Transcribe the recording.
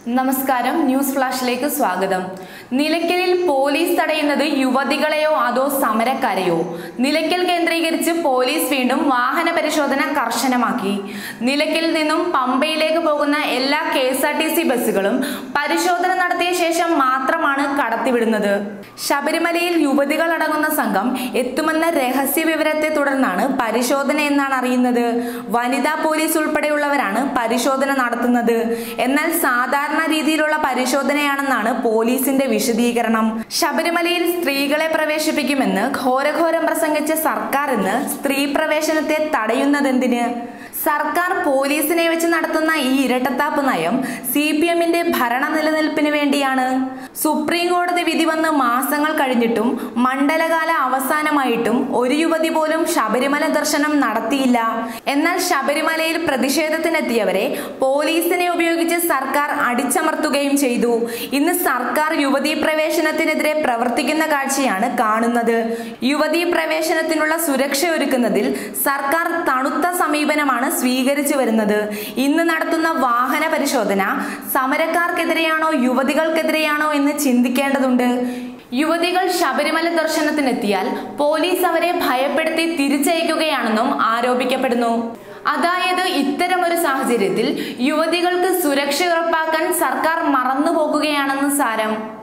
നമസ്കാരം ന്യൂസ് ഫ്ലാഷിലേക്ക് സ്വാഗതം നിലയ്ക്കലിൽ പോലീസ് തടയുന്നത് യുവതികളെയോ അതോ സമരക്കാരെയോ നിലയ്ക്കൽ കേന്ദ്രീകരിച്ച് പോലീസ് വീണ്ടും വാഹന പരിശോധന കർശനമാക്കി നിലയ്ക്കലിൽ നിന്നും പമ്പയിലേക്ക് പോകുന്ന എല്ലാ K S R T C ബസ്സുകളും പരിശോധന നടത്തിയ ശേഷം മാത്രമാണ് കടത്തിവിടുന്നത് ശബരിമലയിൽ യുവതികൾ അടങ്ങുന്ന സംഘം എത്തുമെന്ന രഹസ്യ വിവരത്തെ തുടർന്നാണ് പരിശോധന എന്നാണ് അറിയുന്നത് വനിതാ പോലീസ് ഉൾപ്പെടെയുള്ളവരാണ് പരിശോധന നടത്തുന്നത് എന്നാൽ സാധാരണ രീതിയിലുള്ള പരിശോധനയാണെന്നാണ് പോലീസിന്റെ വിശദീകരണം ശബരിമലയിൽ സ്ത്രീകളെ പ്രവേശിപ്പിക്കുമെന്ന് ഘോരഘോരം പ്രസംഗിച്ച സർക്കാർ ഇന്ന് സ്ത്രീ പ്രവേശനത്തെ തടയുന്നതെന്തിന് സർക്കാർ പോലീസിനെ വെച്ച് നടത്തുന്ന ഈ ഇരട്ടത്താപ്പ് നയം സി പി എമ്മിന്റെ ഭരണ നിലനിൽപ്പിന് വേണ്ടിയാണ് സുപ്രീം കോടതി വിധി വന്ന് മാസങ്ങൾ കഴിഞ്ഞിട്ടും മണ്ഡലകാല അവസാനമായിട്ടും ഒരു യുവതി പോലും ശബരിമല ദർശനം നടത്തിയില്ല എന്നാൽ ശബരിമലയിൽ പ്രതിഷേധത്തിനെത്തിയവരെ പോലീസിനെ ഉപയോഗിച്ച് സർക്കാർ അടിച്ചമർത്തുകയും ചെയ്തു ഇന്ന് സർക്കാർ യുവതീ പ്രവേശനത്തിനെതിരെ പ്രവർത്തിക്കുന്ന കാഴ്ചയാണ് കാണുന്നത് യുവതീ പ്രവേശനത്തിനുള്ള സുരക്ഷ ഒരുക്കുന്നതിൽ സർക്കാർ തണുത്ത സമീപനമാണ് സ്വീകരിച്ചു വരുന്നത് ഇന്ന് നടത്തുന്ന വാഹന പരിശോധന സമരക്കാർക്കെതിരെയാണോ യുവതികൾക്കെതിരെയാണോ എന്ന് ചിന്തിക്കേണ്ടതുണ്ട് യുവതികൾ ശബരിമല ദർശനത്തിനെത്തിയാൽ പോലീസ് അവരെ ഭയപ്പെടുത്തി തിരിച്ചയക്കുകയാണെന്നും ആരോപിക്കപ്പെടുന്നു അതായത് ഇത്തരം ഒരു സാഹചര്യത്തിൽ യുവതികൾക്ക് സുരക്ഷ ഉറപ്പാക്കാൻ സർക്കാർ മറന്നു പോകുകയാണെന്ന് സാരം